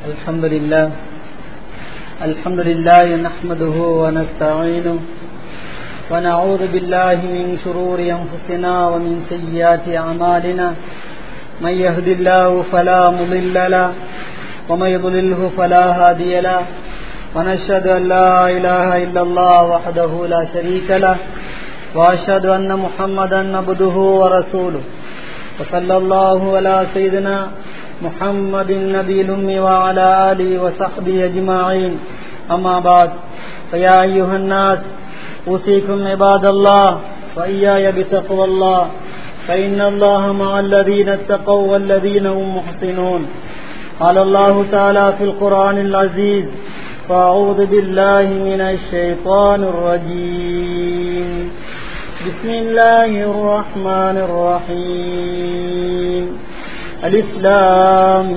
الحمد لله الحمد لله نحمده ونستعينه ونعوذ بالله من شرور أنفسنا ومن سيئات أعمالنا من يهد الله فلا مضل له ومن يضلله فلا هادي له ونشهد أن لا إله إلا الله وحده لا شريك له وأشهد أن محمدا عبده ورسوله وصلى الله على سيدنا محمد النبي الأمي وعلى آله وصحبه أجمعين أما بعد فيا أيها الناس أوصيكم عباد الله وإياي بتقوى الله فإن الله مع الذين اتقوا والذين هم محسنون قال الله تعالى في القرآن العزيز فأعوذ بالله من الشيطان الرجيم بسم الله الرحمن الرحيم الإسلام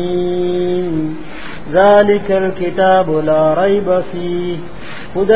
ذلك الكتاب لا ريب فيه هدى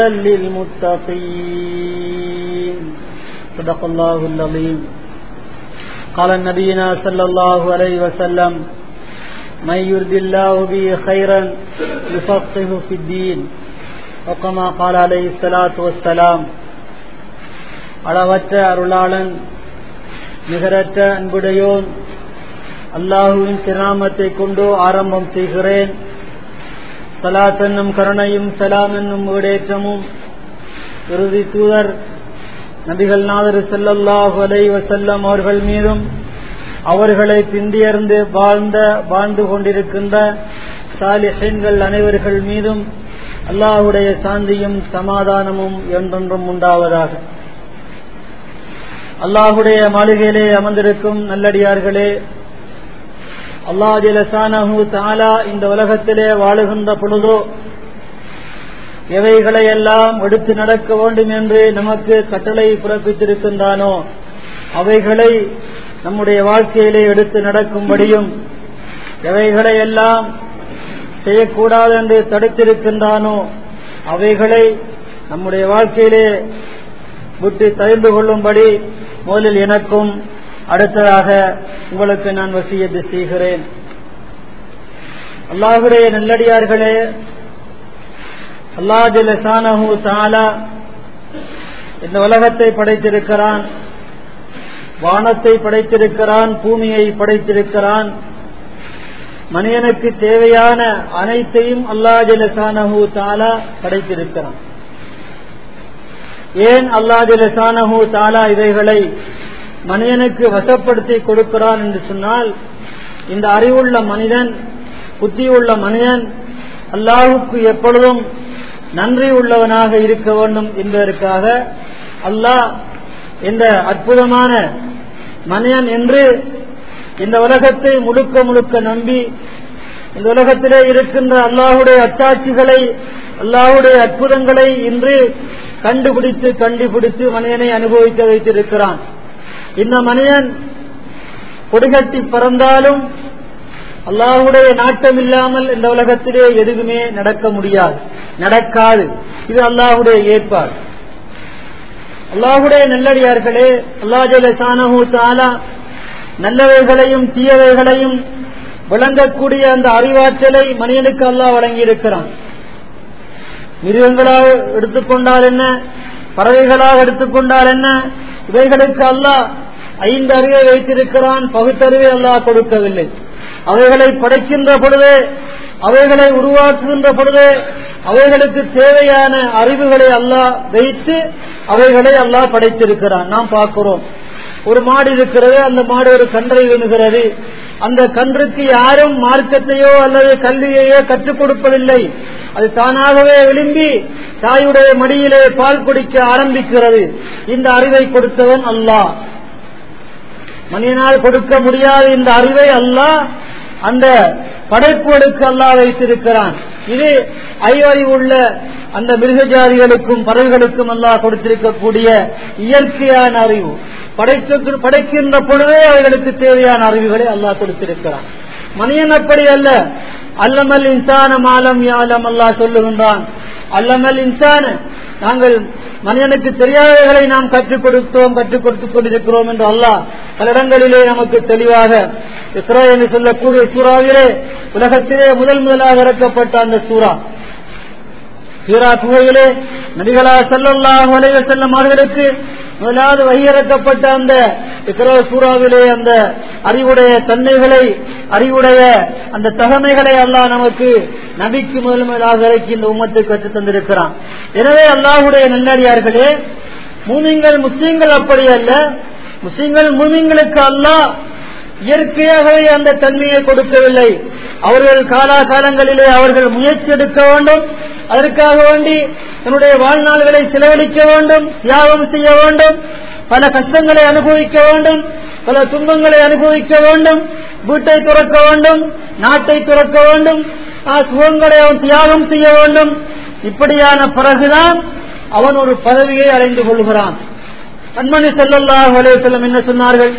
للمتقين صدق الله العظيم قال نبينا صلى الله عليه وسلم من يرد الله به خيرا يفقه في الدين وكما قال عليه الصلاة والسلام அளவற்ற அருளாளன் நிகரற்ற அன்புடையோன் அல்லாஹுவின் திருநாமத்தை கொண்டு ஆரம்பம் செய்கிறேன் சலாத் என்னும் கருணையும் சலாம் என்னும் வீடேற்றமும் இறுதி தூதர் நபிகள் நாதர் செல்லல்லாஹு அலை வசல்லம் அவர்கள் மீதும் அவர்களை பிந்தியர்ந்து வாழ்ந்த வாழ்ந்து கொண்டிருக்கின்ற சாலிஹன்கள் அனைவர்கள் மீதும் அல்லாஹுடைய சாந்தியும் சமாதானமும் என்றென்றும் உண்டாவதாக அல்லாஹுடைய மாளிகையிலே அமர்ந்திருக்கும் நல்லடியார்களே அல்லாஹிலசானஹு தாலா இந்த உலகத்திலே வாழுகின்ற பொழுதோ எவைகளை எல்லாம் எடுத்து நடக்க வேண்டும் என்று நமக்கு கட்டளை பிறப்பித்திருக்கின்றானோ அவைகளை நம்முடைய வாழ்க்கையிலே எடுத்து நடக்கும்படியும் எவைகளை எல்லாம் செய்யக்கூடாது என்று தடுத்திருக்கின்றானோ அவைகளை நம்முடைய வாழ்க்கையிலே விட்டு தவிர்ந்து கொள்ளும்படி முதலில் எனக்கும் அடுத்ததாக உங்களுக்கு நான் வசியத்து செய்கிறேன் அல்லாஹுடைய நல்லடியார்களே அல்லாஹு தாலா இந்த உலகத்தை படைத்திருக்கிறான் வானத்தை படைத்திருக்கிறான் பூமியை படைத்திருக்கிறான் மனிதனுக்கு தேவையான அனைத்தையும் அல்லாஹு தாலா படைத்திருக்கிறான் ஏன் அல்லாஹு தாலா இவைகளை மனிதனுக்கு வசப்படுத்தி கொடுக்கிறான் என்று சொன்னால் இந்த அறிவுள்ள மனிதன் புத்தியுள்ள மனிதன் அல்லாஹுக்கு எப்பொழுதும் நன்றி உள்ளவனாக இருக்க வேண்டும் என்பதற்காக அல்லாஹ் இந்த அற்புதமான மனிதன் என்று இந்த உலகத்தை முழுக்க முழுக்க நம்பி இந்த உலகத்திலே இருக்கின்ற அல்லாஹுடைய அத்தாட்சிகளை அல்லாஹுடைய அற்புதங்களை இன்று கண்டுபிடித்து கண்டுபிடித்து மனிதனை அனுபவிக்க வைத்திருக்கிறான் இந்த மனிதன் கொடிகட்டி பறந்தாலும் அல்லாஹுடைய நாட்டம் இல்லாமல் இந்த உலகத்திலே எதுவுமே நடக்க முடியாது நடக்காது இது அல்லாஹுடைய ஏற்பாடு அல்லாஹுடைய நல்லடியார்களே அல்லாஹல சானஹூ தாலா நல்லவைகளையும் தீயவைகளையும் விளங்கக்கூடிய அந்த அறிவாற்றலை மனிதனுக்கு அல்லாஹ் வழங்கியிருக்கிறான் மிருகங்களாக எடுத்துக்கொண்டால் என்ன பறவைகளாக எடுத்துக்கொண்டால் என்ன இவைகளுக்கு அல்லாஹ் ஐந்து அறிவை வைத்திருக்கிறான் பகுத்தறிவை அல்லாஹ் கொடுக்கவில்லை அவைகளை படைக்கின்ற பொழுது அவைகளை உருவாக்குகின்ற பொழுது அவைகளுக்கு தேவையான அறிவுகளை அல்லாஹ் வைத்து அவைகளை அல்லாஹ் படைத்திருக்கிறான் நாம் பார்க்கிறோம் ஒரு மாடு இருக்கிறது அந்த மாடு ஒரு கன்றை விழுகிறது அந்த கன்றுக்கு யாரும் மார்க்கத்தையோ அல்லது கல்வியையோ கற்றுக் கொடுப்பதில்லை அது தானாகவே விரும்பி தாயுடைய மடியிலே பால் குடிக்க ஆரம்பிக்கிறது இந்த அறிவை கொடுத்தவன் அல்லாஹ் மனிதனால் கொடுக்க முடியாத இந்த அறிவை அல்லாஹ் அந்த படைப்புகளுக்கு அல்லாஹ் வைத்திருக்கிறான் இது ஐவறிவுள்ள அந்த மிருக ஜாதிகளுக்கும் பறவைகளுக்கும் அல்லாஹ் கொடுத்திருக்கக்கூடிய இயற்கையான அறிவு படைக்க படைக்கின்ற பொழுதே அவர்களுக்கு தேவையான அறிவுகளை அல்லாஹ் கொடுத்திருக்கிறான் மனிதன் அப்படி அல்ல அல்லமல் இன்சான மாலம் யாலம் அல்லாஹ் சொல்லுகின்றான் அல்லமல் இன்சான நாங்கள் மனிதனுக்கு தெரியாதவைகளை நாம் கற்றுக் கொடுத்தோம் கற்றுக் கொடுத்துக் கொண்டிருக்கிறோம் என்று அல்லாஹ் பல இடங்களிலே நமக்கு தெளிவாக இஸ்ரா என்று சொல்லக்கூடிய சூறாவிலே உலகத்திலே முதல் முதலாக இறக்கப்பட்ட அந்த சூறா சீரா குகையிலே நபிகளா செல்லல்லாஹ் வலைய செல்லும் அவர்களுக்கு முதலாவது வகையிறக்கப்பட்ட அந்த இக்கரோ சூறாவிலே அந்த அறிவுடைய தன்மைகளை அறிவுடைய அந்த தகமைகளை அல்லாஹ் நமக்கு நபிக்கு முதல் முதலாக இறக்கி இந்த உம்மத்தை கற்றுத் தந்திருக்கிறான் எனவே அல்லாஹுடைய நல்லடியார்களே மூமிங்கள் முஸ்லீம்கள் அப்படி அல்ல முஸ்லீம்கள் மூமிங்களுக்கு அல்லாஹ் இயற்கையாகவே அந்த தன்மையை கொடுக்கவில்லை அவர்கள் காலாகாலங்களிலே அவர்கள் முயற்சி எடுக்க வேண்டும் அதற்காக வேண்டி தன்னுடைய வாழ்நாள்களை செலவழிக்க வேண்டும் தியாகம் செய்ய வேண்டும் பல கஷ்டங்களை அனுபவிக்க வேண்டும் பல துன்பங்களை அனுபவிக்க வேண்டும் வீட்டை துறக்க வேண்டும் நாட்டை துறக்க வேண்டும் சுகங்களை அவன் தியாகம் செய்ய வேண்டும் இப்படியான பிறகுதான் அவன் ஒரு பதவியை அடைந்து கொள்கிறான் கண்மணி செல்லல்லாஹ் செல்லம் என்ன சொன்னார்கள்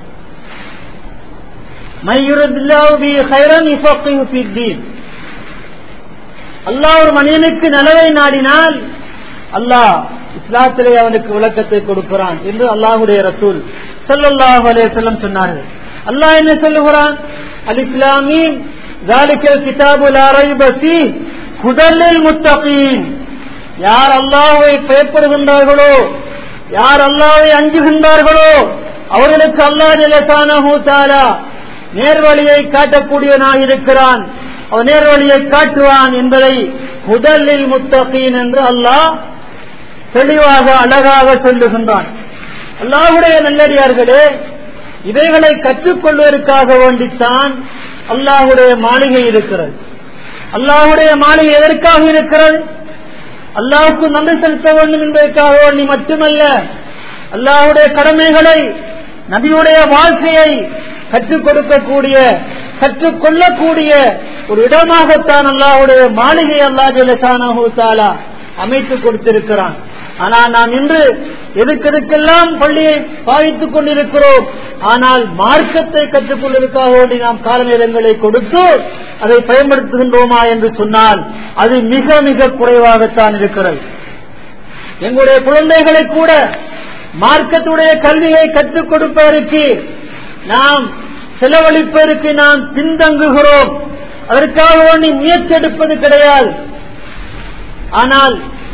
அல்லாஹ் ஒரு மனிதனுக்கு நலவை நாடினால் அல்லாஹ் இஸ்லாத்திலே அவனுக்கு விளக்கத்தை கொடுக்கிறான் என்று அல்லாஹுடைய ரசூல் சொல்லல்லாஹு அலேசல்லம் சொன்னார்கள் அல்லாஹ் என்ன சொல்லுகிறான் அல் இஸ்லாமீன் கிதாபு குதலில் முத்தகீன் யார் அல்லாஹை பயப்படுகின்றார்களோ யார் அல்லாவை அஞ்சுகின்றார்களோ அவர்களுக்கு அல்லாஹ் நிலசானஹூ தாலா நேர்வழியை காட்டக்கூடியவனாக இருக்கிறான் அவன் நேர்வழியை காட்டுவான் என்பதை முதலில் முத்தகீன் என்று அல்லாஹ் தெளிவாக அழகாக சொல்லுகின்றான் அல்லாஹுடைய நல்லடியார்களே இவைகளை கற்றுக்கொள்வதற்காக வேண்டித்தான் அல்லாஹுடைய மாளிகை இருக்கிறது அல்லாஹுடைய மாளிகை எதற்காக இருக்கிறது அல்லாவுக்கு நன்றி செலுத்த வேண்டும் என்பதற்காக வேண்டி மட்டுமல்ல அல்லாஹுடைய கடமைகளை நபியுடைய வாழ்க்கையை கற்றுக் கொடுக்கக்கூடிய கற்றுக்கொள்ளக்கூடிய ஒரு இடமாகத்தான் அல்லாஹுடைய மாளிகை அல்லா ஜலசானா அமைத்து கொடுத்திருக்கிறான் ஆனால் நாம் இன்று எதுக்கெதுக்கெல்லாம் பள்ளியை பாவித்துக் கொண்டிருக்கிறோம் ஆனால் மார்க்கத்தை கற்றுக்கொள்வதற்காக வேண்டி நாம் கால நேரங்களை கொடுத்து அதை பயன்படுத்துகின்றோமா என்று சொன்னால் அது மிக மிக குறைவாகத்தான் இருக்கிறது எங்களுடைய குழந்தைகளை கூட மார்க்கத்துடைய கல்வியை கற்றுக் கொடுப்பதற்கு நாம் செலவழிப்பதற்கு நாம் பின்தங்குகிறோம் அதற்காக வேண்டி முயற்சி எடுப்பது கிடையாது ஆனால்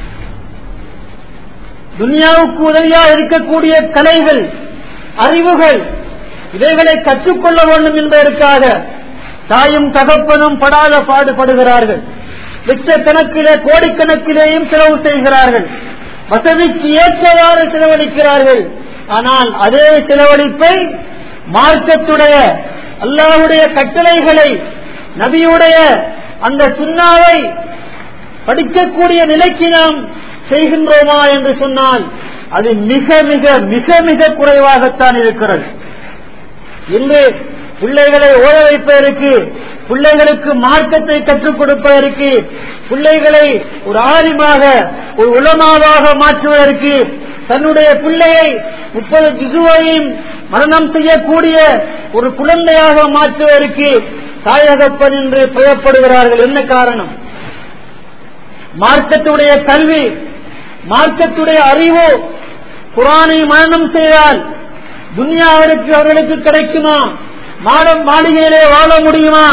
துனியாவுக்கு உதவியாக இருக்கக்கூடிய கலைகள் அறிவுகள் இவைகளை கற்றுக்கொள்ள வேண்டும் என்பதற்காக தாயும் தகப்பனும் படாத பாடுபடுகிறார்கள் லட்சக்கணக்கிலே கோடிக்கணக்கிலேயும் செலவு செய்கிறார்கள் வசதிக்கு ஏற்றவாறு செலவழிக்கிறார்கள் ஆனால் அதே செலவழிப்பை மார்க்கத்துடைய அல்லாஹுடைய கட்டளைகளை நபியுடைய அந்த சுண்ணாவை படிக்கக்கூடிய நிலைக்கு நாம் செய்கின்றோமா என்று சொன்னால் அது மிக மிக மிக மிக குறைவாகத்தான் இருக்கிறது இன்று பிள்ளைகளை ஓட வைப்பதற்கு பிள்ளைகளுக்கு மார்க்கத்தை கற்றுக் கொடுப்பதற்கு பிள்ளைகளை ஒரு ஆலிமாக ஒரு உளமாவாக மாற்றுவதற்கு தன்னுடைய பிள்ளையை முப்பது திசுவையும் மரணம் செய்யக்கூடிய ஒரு குழந்தையாக மாற்றுவதற்கு தாயகப்பன் என்று பெயர்ப்படுகிறார்கள் என்ன காரணம் மார்க்கத்துடைய கல்வி மார்க்கத்துடைய அறிவு குரானை மரணம் செய்தால் துன்யாவிற்கு அவர்களுக்கு கிடைக்குமா மாடம் மாளிகையிலே வாழ முடியுமா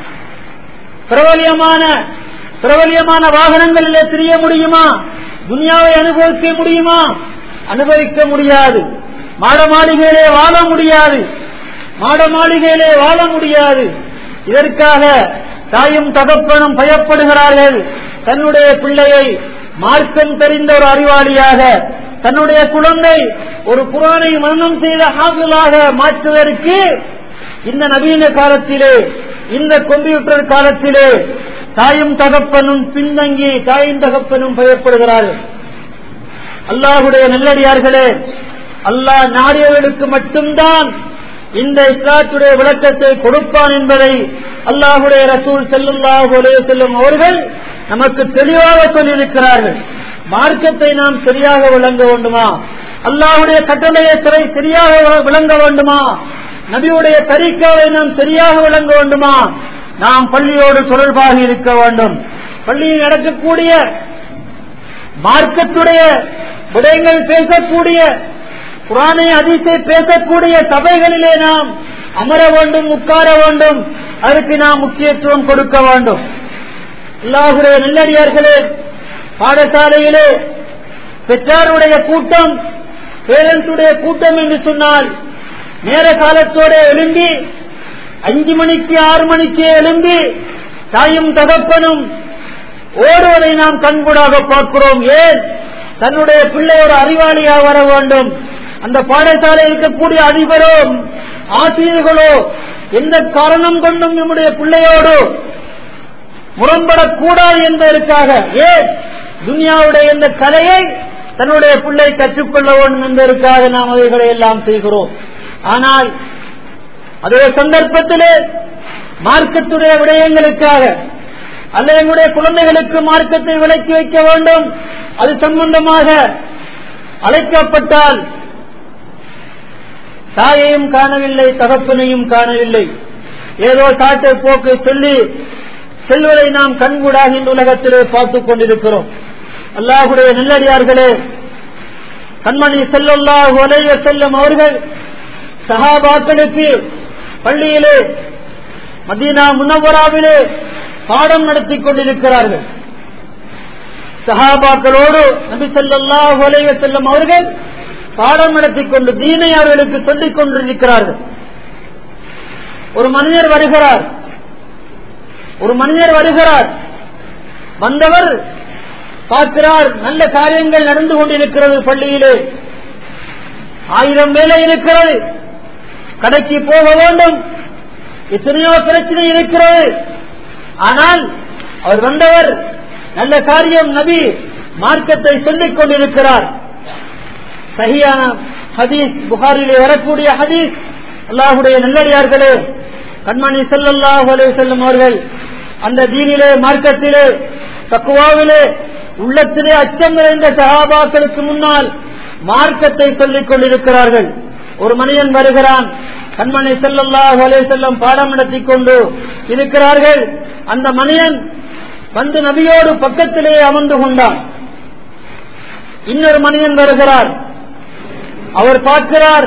பிரபலியமான பிரபலியமான வாகனங்களிலே தெரிய முடியுமா துன்யாவை அனுபவிக்க முடியுமா அனுபவிக்க முடியாது மாட மாளிகையிலே வாழ முடியாது மாட மாளிகையிலே வாழ முடியாது இதற்காக தாயும் தகப்பனும் பயப்படுகிறார்கள் தன்னுடைய பிள்ளையை மார்க்கம் தெரிந்த ஒரு அறிவாளியாக தன்னுடைய குழந்தை ஒரு குரானை மரணம் செய்த ஆகுலாக மாற்றுவதற்கு இந்த நவீன காலத்திலே இந்த கம்ப்யூட்டர் காலத்திலே தாயும் தகப்பனும் பின்தங்கி தாயும் தகப்பனும் பயப்படுகிறார்கள் அல்லாஹுடைய நல்லடியார்களே அல்லாஹ் நாடியவர்களுக்கு மட்டும்தான் இந்த இஸ்லாத்துடைய விளக்கத்தை கொடுப்பான் என்பதை அல்லாஹுடைய ரசூல் செல்லுல்லாஹு செல்லும் அவர்கள் நமக்கு தெளிவாக சொல்லியிருக்கிறார்கள் மார்க்கத்தை நாம் சரியாக விளங்க வேண்டுமா அல்லாஹுடைய கட்டளையை சரியாக விளங்க வேண்டுமா நபியுடைய தரிக்காவை நாம் சரியாக விளங்க வேண்டுமா நாம் பள்ளியோடு தொடர்பாக இருக்க வேண்டும் பள்ளியில் நடக்கக்கூடிய மார்க்கத்துடைய விடயங்கள் பேசக்கூடிய குரானை அதிசை பேசக்கூடிய சபைகளிலே நாம் அமர வேண்டும் உட்கார வேண்டும் அதற்கு நாம் முக்கியத்துவம் கொடுக்க வேண்டும் அல்லாஹுடைய நல்லடியார்களே பாடசாலையிலே பெற்றாருடைய கூட்டம் பேரண்ட்ஸுடைய கூட்டம் என்று சொன்னால் நேர காலத்தோட எழும்பி அஞ்சு மணிக்கு ஆறு மணிக்கு எழும்பி தாயும் தகப்பனும் ஓடுவதை நாம் கண்கூடாக பார்க்கிறோம் ஏன் தன்னுடைய பிள்ளை ஒரு அறிவாளியா வர வேண்டும் அந்த பாடசாலை இருக்கக்கூடிய அதிபரோ ஆசிரியர்களோ எந்த காரணம் கொண்டும் நம்முடைய பிள்ளையோடு முரண்படக்கூடாது என்பதற்காக ஏன் துனியாவுடைய இந்த கலையை தன்னுடைய பிள்ளை கற்றுக்கொள்ள வேண்டும் என்பதற்காக நாம் அவைகளை எல்லாம் செய்கிறோம் ஆனால் அதே சந்தர்ப்பத்திலே மார்க்கத்துடைய விடயங்களுக்காக அல்ல எங்களுடைய குழந்தைகளுக்கு மார்க்கத்தை விலக்கி வைக்க வேண்டும் அது சம்பந்தமாக அழைக்கப்பட்டால் தாயையும் காணவில்லை தகப்பனையும் காணவில்லை ஏதோ சாட்டை போக்கு சொல்லி செல்வதை நாம் கண்கூடாக இந்த உலகத்திலே பார்த்துக் கொண்டிருக்கிறோம் அல்லாஹுடைய நல்லடியார்களே கண்மணி செல்லல்லாஹு அலைவ செல்லும் அவர்கள் சஹாபாக்களுக்கு பள்ளியிலே மதீனா முன்னவராவிலே பாடம் நடத்தி கொண்டிருக்கிறார்கள் சஹாபாக்களோடு நபி ஸல்லல்லாஹு அலைஹி வஸல்லம் அவர்கள் பாடம் நடத்தி கொண்டு தீனை அவர்களுக்கு சொல்லிக் கொண்டிருக்கிறார்கள் ஒரு மனிதர் வருகிறார் ஒரு மனிதர் வருகிறார் வந்தவர் பார்க்கிறார் நல்ல காரியங்கள் நடந்து கொண்டிருக்கிறது பள்ளியிலே ஆயிரம் வேலை இருக்கிறது கடைக்கு போக வேண்டும் எத்தனையோ பிரச்சனை இருக்கிறது ஆனால் அவர் வந்தவர் நல்ல காரியம் நபி மார்க்கத்தை சொல்லிக் கொண்டிருக்கிறார் சரியான ஹதீஸ் புகாரிலே வரக்கூடிய ஹதீஸ் அல்லாஹுடைய நல்லடியார்களே கண்மணி செல்லல்லாஹு அலைஹி செல்லும் அவர்கள் அந்த தீனிலே மார்க்கத்திலே தக்குவாவிலே உள்ளத்திலே அச்சம் நிறைந்த சகாபாக்களுக்கு முன்னால் மார்க்கத்தை சொல்லிக் கொண்டிருக்கிறார்கள் ஒரு மனிதன் வருகிறான் கண்மணி செல்லல்லாஹு அலைஹி செல்லம் பாடம் நடத்தி கொண்டு இருக்கிறார்கள் அந்த மனிதன் வந்து நபியோடு பக்கத்திலே அமர்ந்து கொண்டான் இன்னொரு மனிதன் வருகிறார் அவர் பார்க்கிறார்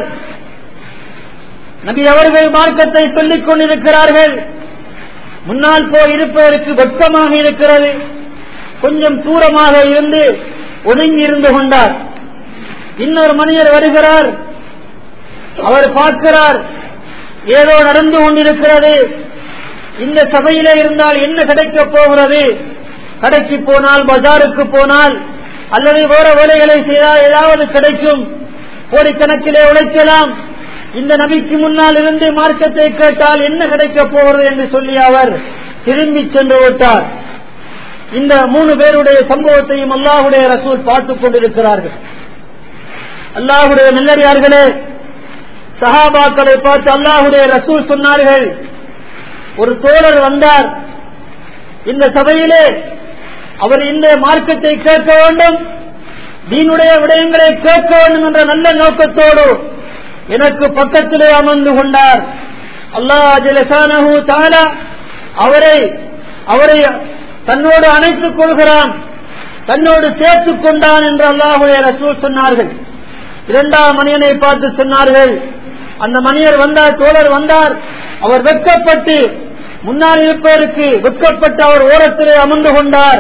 நபி அவர்கள் மார்க்கத்தை சொல்லிக் கொண்டிருக்கிறார்கள் முன்னால் போய் இருப்பதற்கு வெட்கமாக இருக்கிறது கொஞ்சம் தூரமாக இருந்து ஒதுங்கி இருந்து கொண்டார் இன்னொரு மனிதர் வருகிறார் அவர் பார்க்கிறார் ஏதோ நடந்து கொண்டிருக்கிறது இந்த சபையிலே இருந்தால் என்ன கிடைக்கப் போகிறது கடைக்கு போனால் பஜாருக்கு போனால் அல்லது வேற வேலைகளை செய்தால் ஏதாவது கிடைக்கும் கோடிக்கணக்கிலே உழைக்கலாம் இந்த நபிக்கு முன்னால் இருந்து மார்க்கத்தை கேட்டால் என்ன கிடைக்கப் போகிறது என்று சொல்லி அவர் திரும்பி சென்று விட்டார் இந்த மூணு பேருடைய சம்பவத்தையும் அல்லாஹுடைய ரசூல் பார்த்துக் கொண்டிருக்கிறார்கள் அல்லாஹுடைய நல்லடியார்களே சஹாபாக்களை பார்த்து அல்லாஹுடைய ரசூல் சொன்னார்கள் ஒரு தோழர் வந்தார் இந்த சபையிலே அவர் இந்த மார்க்கத்தை கேட்க வேண்டும் தீனுடைய விடயங்களை கேட்க வேண்டும் என்ற நல்ல நோக்கத்தோடு எனக்கு பக்கத்திலே அமர்ந்து கொண்டார் அல்லாஹ் ஜலசானஹு தாலா அவரை அவரை தன்னோடு அணைத்துக் கொள்கிறான் தன்னோடு சேர்த்துக் கொண்டான் என்று அல்லாஹுடைய ரசூல் சொன்னார்கள் இரண்டாம் மனிதனை பார்த்து சொன்னார்கள் அந்த மனிதர் வந்தார் தோழர் வந்தார் அவர் வெட்கப்பட்டு முன்னால் இருப்பதற்கு வெட்கப்பட்டு அவர் ஓரத்திலே அமர்ந்து கொண்டார்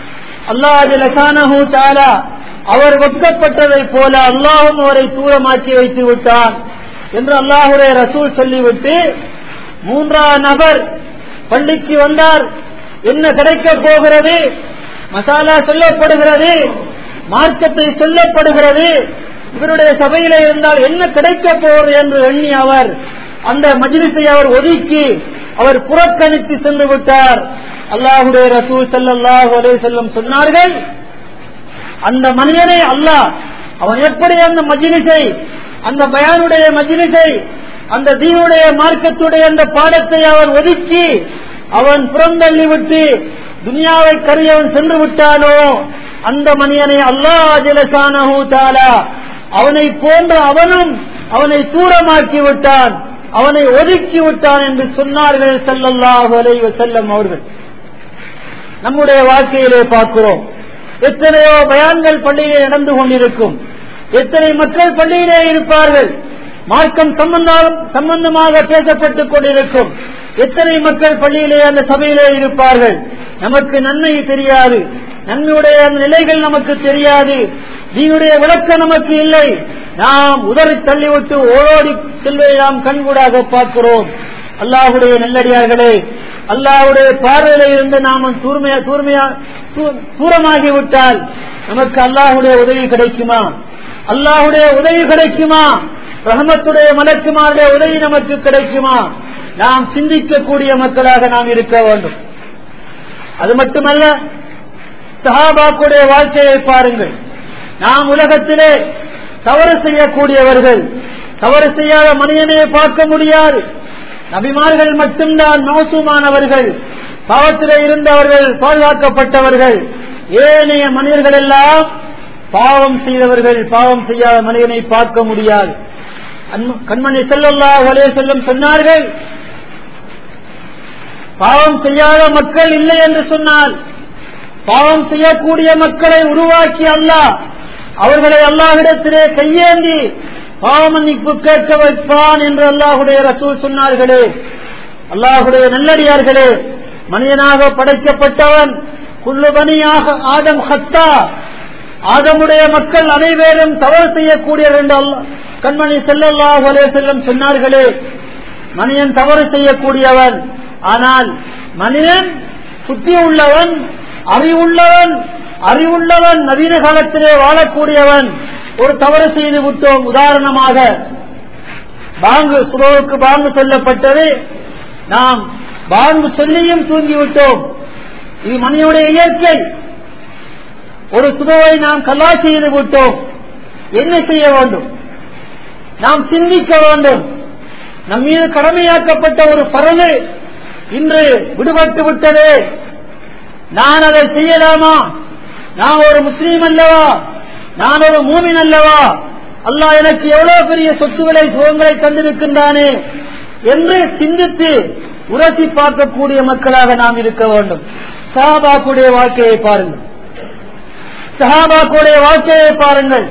அல்லாஹு தாலா அவர் வெட்கப்பட்டதை போல அல்லாஹும் அவரை தூரமாக்கி வைத்து விட்டான் என்று அல்லாஹுடைய ரசூல் சொல்லிவிட்டு மூன்றாம் நபர் பள்ளிக்கு வந்தார் என்ன கிடைக்கப் போகிறது மசாலா சொல்லப்படுகிறது மார்க்கத்தை சொல்லப்படுகிறது இவருடைய சபையில இருந்தால் என்ன கிடைக்கப் போகிறது என்று எண்ணி அவர் அந்த மஜிலிசை அவர் ஒதுக்கி அவர் புறக்கணித்து சென்று விட்டார் அல்லாஹுடைய ரசூல் சல்லாஹூ அலே செல்லம் சொன்னார்கள் அந்த மனிதனை அல்லாஹ் அவன் எப்படி அந்த மஜிலிசை அந்த பயானுடைய மஜிலிசை அந்த தீனுடைய மார்க்கத்துடைய அந்த பாடத்தை அவன் ஒதுக்கி அவன் புறந்தள்ளி விட்டு துனியாவை கரியவன் சென்று விட்டானோ அந்த மனிதனை அல்லாஹ் ஜலசானஹூ தாலா அவனை போன்ற அவனும் அவனை தூரமாக்கி விட்டான் அவனை ஒதுக்கி விட்டான் என்று சொன்னார்கள் செல்லல்லாஹு அலைவ செல்லம் அவர்கள் நம்முடைய வாழ்க்கையிலே பார்க்கிறோம் எத்தனையோ பயான்கள் பள்ளியிலே நடந்து கொண்டிருக்கும் எத்தனை மக்கள் பள்ளியிலே இருப்பார்கள் மார்க்கம் சம்பந்தம் சம்பந்தமாக பேசப்பட்டுக் கொண்டிருக்கும் எத்தனை மக்கள் பள்ளியிலே அந்த சபையிலே இருப்பார்கள் நமக்கு நன்மை தெரியாது நன்மையுடைய அந்த நிலைகள் நமக்கு தெரியாது நீனுடைய விளக்கம் நமக்கு இல்லை நாம் உதறி தள்ளிவிட்டு ஓடோடி செல்வதை நாம் கண்கூடாக பார்க்கிறோம் அல்லாஹுடைய நல்லடியார்களே அல்லாஹுடைய பார்வையில இருந்து நாம தூர்மையா தூர்மையா தூரமாகிவிட்டால் நமக்கு அல்லாஹுடைய உதவி கிடைக்குமா அல்லாஹுடைய உதவி கிடைக்குமா ரஹமத்துடைய மலக்குமாருடைய உதவி நமக்கு கிடைக்குமா நாம் சிந்திக்கக்கூடிய மக்களாக நாம் இருக்க வேண்டும் அது மட்டுமல்ல சஹாபாக்குடைய வாழ்க்கையை பாருங்கள் நாம் உலகத்திலே தவறு செய்யக்கூடியவர்கள் தவறு செய்யாத மனிதனை பார்க்க முடியாது நபிமார்கள் மட்டும்தான் மோசமானவர்கள் பாவத்திலே இருந்தவர்கள் பாதுகாக்கப்பட்டவர்கள் ஏனைய மனிதர்கள் எல்லாம் பாவம் செய்தவர்கள் பாவம் செய்யாத மனிதனை பார்க்க முடியாது கண்மணி செல்லல்லா வலே செல்லும் சொன்னார்கள் பாவம் செய்யாத மக்கள் இல்லை என்று சொன்னால் பாவம் செய்யக்கூடிய மக்களை உருவாக்கி அல்லாஹ் அவர்களை அல்லாஹிடத்திலே கையேந்தி பாவமன்னிப்பு கேட்க வைப்பான் என்று அல்லாஹுடைய ரசூல் சொன்னார்களே அல்லாஹுடைய நல்லடியார்களே மனிதனாக படைக்கப்பட்டவன் குல்லுபனியாக ஆதம் ஹத்தா ஆதமுடைய மக்கள் அனைவரும் தவறு செய்யக்கூடியவர் என்று அல்லாஹ் கண்மணி செல்லல்லாஹ் அலே செல்லம் சொன்னார்களே மனிதன் தவறு செய்யக்கூடியவன் ஆனால் மனிதன் புத்தி உள்ளவன் அறிவுள்ளவன் அறிவுள்ளவன் நவீன காலத்திலே வாழக்கூடியவன் ஒரு தவறு செய்து விட்டோம் உதாரணமாக பாங்கு சுரோவுக்கு பாங்கு சொல்லப்பட்டது நாம் பாங்கு சொல்லியும் தூங்கிவிட்டோம் இது மனிதனுடைய இயற்கை ஒரு சுபவை நாம் கல்லா செய்து விட்டோம் என்ன செய்ய வேண்டும் நாம் சிந்திக்க வேண்டும் நம் மீது கடமையாக்கப்பட்ட ஒரு பரவு இன்று விடுபட்டு விட்டது நான் அதை செய்யலாமா நான் ஒரு முஸ்லீம் அல்லவா நான் ஒரு மூமின் அல்லவா அல்லாஹ் எனக்கு எவ்வளவு பெரிய சொத்துக்களை சுகங்களை தந்திருக்கின்றானே என்று சிந்தித்து உரசி பார்க்கக்கூடிய மக்களாக நாம் இருக்க வேண்டும் சஹாபாக்குடைய வாழ்க்கையை பாருங்கள் சஹாபாக்குடைய வாழ்க்கையை பாருங்கள்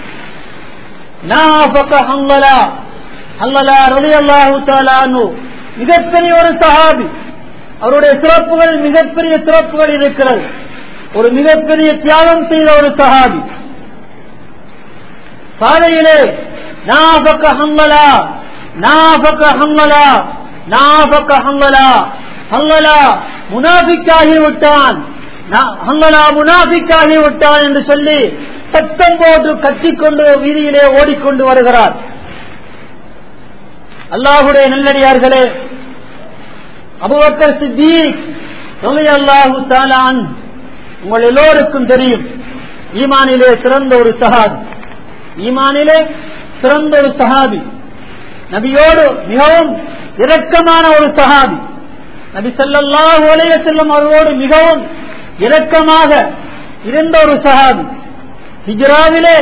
மிகப்பெரிய ஒரு சஹாபி அவருடைய சிறப்புகள் மிகப்பெரிய சிறப்புகள் இருக்கிறது ஒரு மிகப்பெரிய தியாகம் செய்த ஒரு சஹாபி பாதையிலே நாபக்க ஹம்மலா நாபக்க ஹம்மலா நாபக்க ஹம்மலா ஹம்மலா முனாபிக்காகி விட்டான் ஹம்மலா முனாபிக்காகி விட்டான் என்று சொல்லி சத்தம் போட்டு கத்திக்கொண்டு வீதியிலே ஓடிக்கொண்டு வருகிறார் அல்லாஹுடைய நல்லடியார்களே அபுபக்கர் சித்திக் அல்லாஹு தாலான் உங்கள் எல்லோருக்கும் தெரியும் ஈமானிலே சிறந்த ஒரு சஹாபி ஈமானிலே சிறந்த ஒரு சஹாபி நபியோடு மிகவும் இரக்கமான ஒரு சஹாபி நபி ஸல்லல்லாஹு அலைஹி வஸல்லம் அவரோடு மிகவும் இரக்கமாக இருந்த ஒரு சஹாபி ஹிஜ்ராவிலே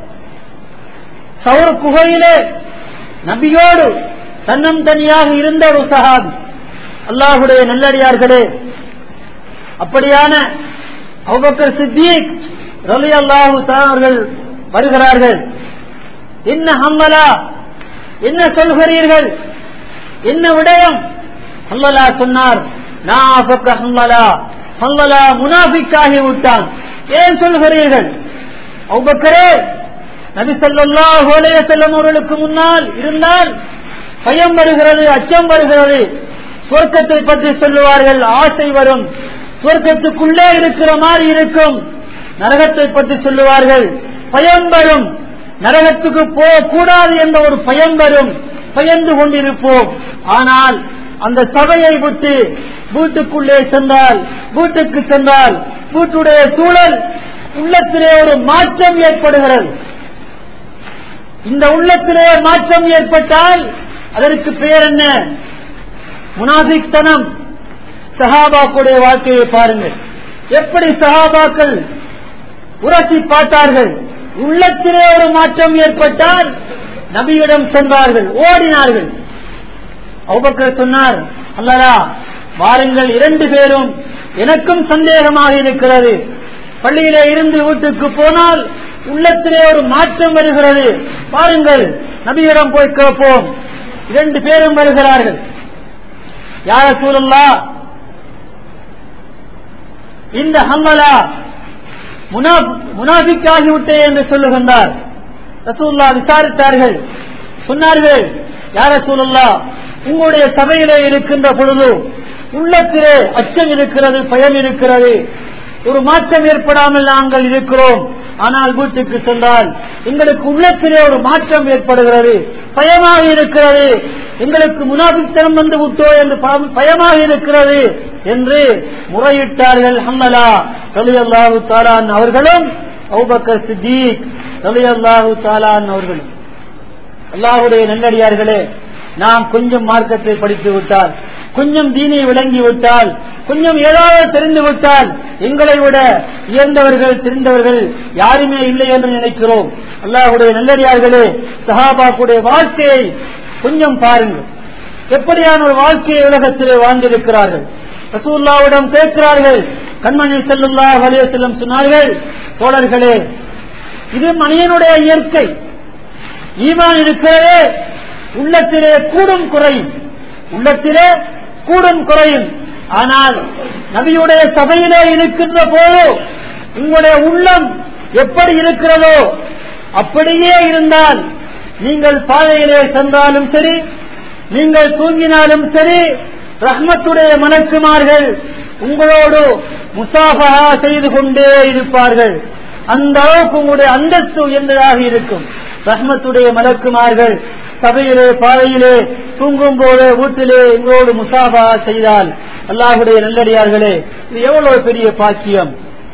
சௌர் குகையிலே நபியோடு தன்னம் தனியாக இருந்த ஒரு சஹாபி அல்லாஹுடைய நல்லடியார்களே அப்படியான அபுபக்கர் சித்திக் ரலி அல்லாஹு அவர்கள் வருகிறார்கள் என்ன ஹம்மலா என்ன சொல்கிறீர்கள் என்ன விடயம் ஹம்மலா சொன்னார் நாஃபக்க ஹம்மலா ஹம்மலா முனாஃபிக்காகி விட்டான் ஏன் சொல்கிறீர்கள் அபுபக்கரே நபி ஸல்லல்லாஹு அலைஹி வஸல்லம் அவர்களுக்கு முன்னால் இருந்தால் பயம் வருகிறது அச்சம் வருகிறது சொர்க்கத்தை பற்றி சொல்லுவார்கள் ஆசை வரும் சொர்க்கத்துக்குள்ளே இருக்கிற மாதிரி இருக்கும் நரகத்தை பற்றி சொல்லுவார்கள் பயம் வரும் நரகத்துக்கு போக கூடாது என்ற ஒரு பயம் வரும் பயந்து கொண்டிருப்போம் ஆனால் அந்த சபையை விட்டு வீட்டுக்குள்ளே சென்றால் வீட்டுக்கு சென்றால் வீட்டுடைய சூழல் உள்ளத்திலே ஒரு மாற்றம் ஏற்படுகிறது இந்த உள்ளத்திலே மாற்றம் ஏற்பட்டால் அதற்கு பெயர் என்ன முனாபிக்தனம் சஹாபாக்குடைய வாழ்க்கையை பாருங்கள் எப்படி சஹாபாக்கள் உரசி பார்த்தார்கள் உள்ளத்திலே ஒரு மாற்றம் ஏற்பட்டால் நபியிடம் சென்றார்கள் ஓடினார்கள் அவுபக்கர் சொன்னார் அல்லரா வாருங்கள் இரண்டு பேரும் எனக்கும் சந்தேகமாக இருக்கிறது பள்ளியிலே இருந்து வீட்டுக்கு போனால் உள்ளத்திலே ஒரு மாற்றம் வருகிறது பாருங்கள் நபியிடம் போய் கேட்போம் இரண்டு பேரும் வருகிறார்கள் யார சூழல்லா இந்த ஹம்மலா முனாபிக்காகிவிட்டே என்று சொல்லுகின்றார் ரசூல்லா விசாரித்தார்கள் சொன்னார்கள் யார சூழல்லா உங்களுடைய சபையிலே இருக்கின்ற பொழுது உள்ளத்திலே அச்சம் இருக்கிறது பயம் இருக்கிறது ஒரு மாற்றம் ஏற்படாமல் நாங்கள் இருக்கிறோம் ஆனால் வீட்டுக்கு சென்றால் எங்களுக்கு உள்ளத்திலே ஒரு மாற்றம் ஏற்படுகிறது பயமாக இருக்கிறது எங்களுக்கு முனாபித்தனம் வந்து விட்டோ என்று பயமாக இருக்கிறது என்று முறையிட்டார்கள் ஹம்மலா ரலி அல்லாஹு தாலான் அவர்களும் அவுபக்கர் சித்தீக் ரலி அல்லாஹு தாலான் அவர்களும் அல்லாஹுடைய நல்லடியார்களே நாம் கொஞ்சம் மார்க்கத்தை படித்து விட்டால் கொஞ்சம் தீனை விளங்கி விட்டால் கொஞ்சம் ஏதாவது தெரிந்து விட்டால் எங்களை விட உயர்ந்தவர்கள் தெரிந்தவர்கள் யாருமே இல்லை என்று நினைக்கிறோம் அல்லாஹுடைய நல்லடியார்களே சஹாபாக்குடைய வாழ்க்கையை கொஞ்சம் பாருங்கள் எப்படியான ஒரு வாழ்க்கையை உலகத்திலே வாழ்ந்திருக்கிறார்கள் ரசூல்லாவிடம் கேட்கிறார்கள் கண்மணி செல்லுல்லா வலிய செல்லும் சொன்னார்கள் தோழர்களே இது மனிதனுடைய இயற்கை ஈமான் இருக்கிறதே உள்ளத்திலே கூடும் குறையும் உள்ளத்திலே கூடும் குறையும் ஆனால் நபியுடைய சபையிலே இருக்கின்ற போது உங்களுடைய உள்ளம் எப்படி இருக்கிறதோ அப்படியே இருந்தால் நீங்கள் பாதையிலே சென்றாலும் சரி நீங்கள் தூங்கினாலும் சரி ரஹ்மத்துடைய மணக்குமார்கள் உங்களோடு முசாஃபா செய்து கொண்டே இருப்பார்கள் அந்த அளவுக்கு உங்களுடைய அந்தஸ்து உயர்ந்ததாக இருக்கும் ரஹ்மத்துடைய மலக்குமார்கள் சபையிலே பாதையிலே தூங்கும் போது வீட்டிலே எங்களோடு முசாபா செய்தால் அல்லாஹுடைய நல்லடியார்களே இது எவ்வளவு பெரிய பாக்கியம்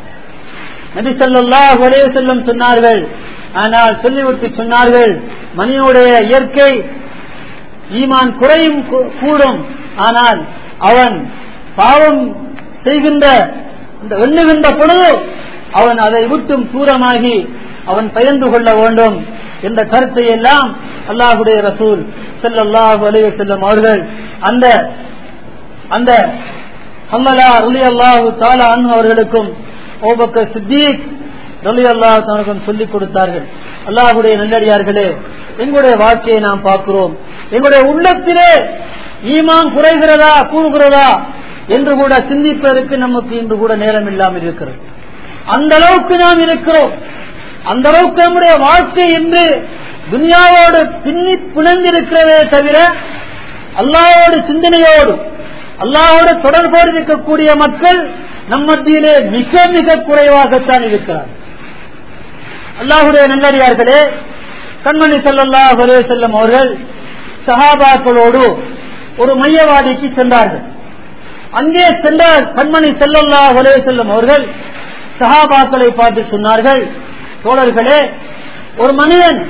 நபி சொல்லாஹ் ஒரே செல்லும் சொன்னார்கள் ஆனால் சொல்லிவிட்டு சொன்னார்கள் மனிதனுடைய இயற்கை ஈமான் குறையும் கூடும் ஆனால் அவன் பாவம் செய்கின்ற இந்த எண்ணுகின்ற பொழுது அவன் அதை விட்டும் தூரமாகி அவன் பயந்து கொள்ள வேண்டும் என்ற கருத்தை எல்லாம் அல்லாஹுடைய ரசூல் செல்லல்லாஹு அலைய செல்லும் அவர்கள் அந்த அந்த ஹம்மலா ரலி அல்லாஹு தாலா அன் அவர்களுக்கும் ஓபக்க சித்தீக் ரலி அல்லாஹ் அவர்களுக்கும் சொல்லிக் கொடுத்தார்கள் அல்லாஹுடைய நல்லடியார்களே எங்களுடைய வாழ்க்கையை நாம் பார்க்கிறோம் எங்களுடைய உள்ளத்திலே ஈமான் குறைகிறதா கூறுகிறதா என்று கூட சிந்திப்பதற்கு நமக்கு இன்று கூட நேரம் இல்லாமல் இருக்கிறது அந்த அளவுக்கு நாம் இருக்கிறோம் அந்த அளவுக்கு நம்முடைய வாழ்க்கை என்று துனியாவோடு பின்னி பிணைந்திருக்கிறதே தவிர அல்லாவோடு சிந்தனையோடு அல்லாவோடு தொடர்போடு இருக்கக்கூடிய மக்கள் நம் மத்தியிலே மிக மிக குறைவாகத்தான் இருக்கிறார் அல்லாஹுடைய நல்லடியார்களே கண்மணி செல்லல்லா ஒரே செல்லும் அவர்கள் சஹாபாக்களோடு ஒரு மையவாடிக்கு சென்றார்கள் அங்கே சென்ற கண்மணி செல்லல்லா ஒரே செல்லும் அவர்கள் சஹாபாக்களை பார்த்து சொன்னார்கள் தோழர்களே ஒரு மனிதன்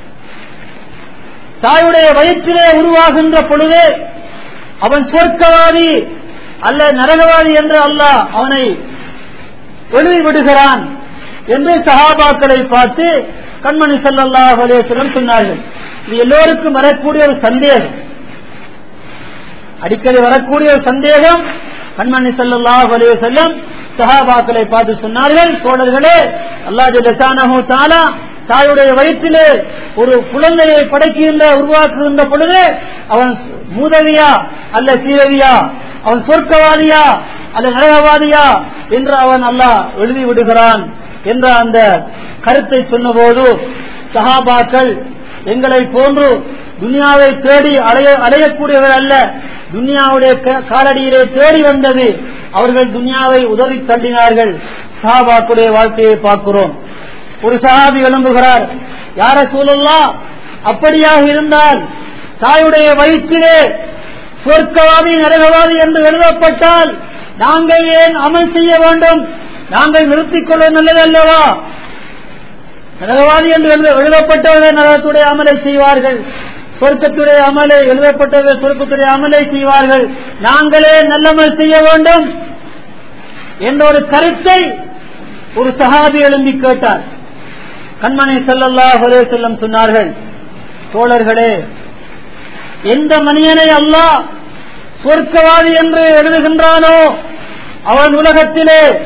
தாயுடைய வயிற்றிலே உருவாகின்ற பொழுதே அவன் சொர்க்கவாதி அல்ல நரகவாதி என்று அல்லாஹ் அவனை எழுதி விடுகிறான் என்று சஹாபாக்களை பார்த்து கண்மணி சல்லாஹ் அலேஸ்வரம் சொன்னார்கள் இது எல்லோருக்கும் வரக்கூடிய ஒரு சந்தேகம் அடிக்கடி வரக்கூடிய ஒரு சந்தேகம் கண்மணி சல்லாஹ் அலே செல்லம் சஹாபாக்களை பார்த்து சொன்னார்கள் தோழர்களே அல்லாஹு தாலா தாயுடைய வயிற்றிலே ஒரு குழந்தையை படைக்கின்ற உருவாக்குகின்ற பொழுது அவன் மூதவியா அல்ல சீரவியா அவன் சொர்க்கவாதியா அல்ல நரகவாதியா என்று அவன் அல்லாஹ் எழுதி விடுகிறான் என்ற அந்த கருத்தை சொன்னபோது சஹாபாக்கள் எங்களை போன்று துனியாவை தேடி அடைய அடையக்கூடியவர் அல்ல துனியாவுடைய காலடியிலே தேடி வந்தது அவர்கள் துனியாவை உதறி தள்ளினார்கள் சஹாபாக்குடைய வாழ்க்கையை பார்க்கிறோம் ஒரு சஹாபி எழும்புகிறார் யார சூழல்லா அப்படியாக இருந்தால் தாயுடைய வயிற்றிலே சொர்க்கவாதி நரகவாதி என்று எழுதப்பட்டால் நாங்கள் ஏன் அமல் செய்ய வேண்டும் நாங்கள் நிறுத்திக் கொள்ள நல்லது அல்லவா நரகவாதி என்று எழுதப்பட்டவர்கள் நரகத்துடைய அமலை செய்வார்கள் சொர்க்கத்துடைய அமலை எழுதப்பட்டவர்கள் சொர்க்கத்துடைய அமலை செய்வார்கள் நாங்களே நல்லமல் செய்ய வேண்டும் என்ற ஒரு கருத்தை ஒரு சஹாபி எழும்பி கேட்டார் கண்மணி செல்லல்லா ஒரே செல்லம் சொன்னார்கள் தோழர்களே எந்த மனிதனை அல்லாஹ் சொர்க்கவாதி என்று எழுதுகின்றானோ அவன் உலகத்திலே